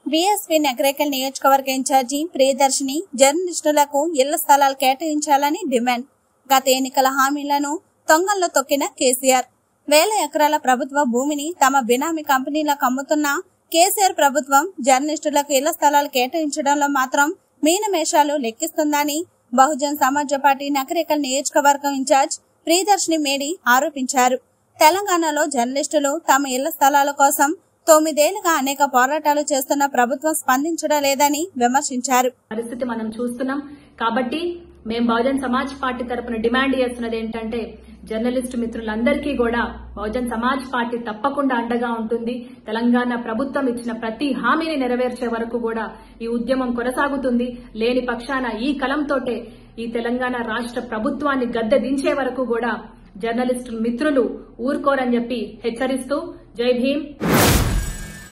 BSP Nakrekal నియోజకవర్గ incharge Priyadarshini జర్నలిస్టులకు ఇళ్ల స్థలాలు కేటాయించాలని డిమాండ్ గత ఎన్నికల హామీలను తొంగల్లో తొక్కిన కేసీఆర్ వేల ఎకరాల ప్రభుత్వ భూమిని తమ బినామీ కంపెనీలకు అమ్ముతున్న కేసీఆర్ ప్రభుత్వం జర్నలిస్టులకు ఇళ్ల స్థలాలు కేటాయించడంలో మాత్రం మీనమేషాలు లెక్కిస్తుందని బహుజన్ సమాజ్ పార్టీ నకరేకల్ నియోజకవర్గం ఇన్ఛార్జ్ ప్రియదర్శిని మేడి ఆరోపించారు తెలంగాణలో జర్నలిస్టులు తమ ఇళ్ల స్థలాల కోసం తొమ్మిదేళ్లుగా అనేక పోరాటాలు చేస్తున్న ప్రభుత్వం స్పందించడం లేదని విమర్శించారు పరిస్థితి మనం చూస్తున్నాం కాబట్టి మేము బహుజన్ సమాజ్ పార్టీ తరపున డిమాండ్ చేస్తున్నది ఏంటంటే జర్నలిస్టు మిత్రులందరికీ కూడా బహుజన్ సమాజ్ పార్టీ తప్పకుండా అండగా ఉంటుంది తెలంగాణ ప్రభుత్వం ఇచ్చిన ప్రతి హామీని నెరవేర్చే వరకు కూడా ఈ ఉద్యమం కొనసాగుతుంది లేని పక్షాన ఈ కలంతోటే ఈ తెలంగాణ రాష్ట్ర ప్రభుత్వాన్ని గద్దె దించే వరకు కూడా జర్నలిస్టు మిత్రులు ఊరుకోరని చెప్పి హెచ్చరిస్తూ జై భీమ్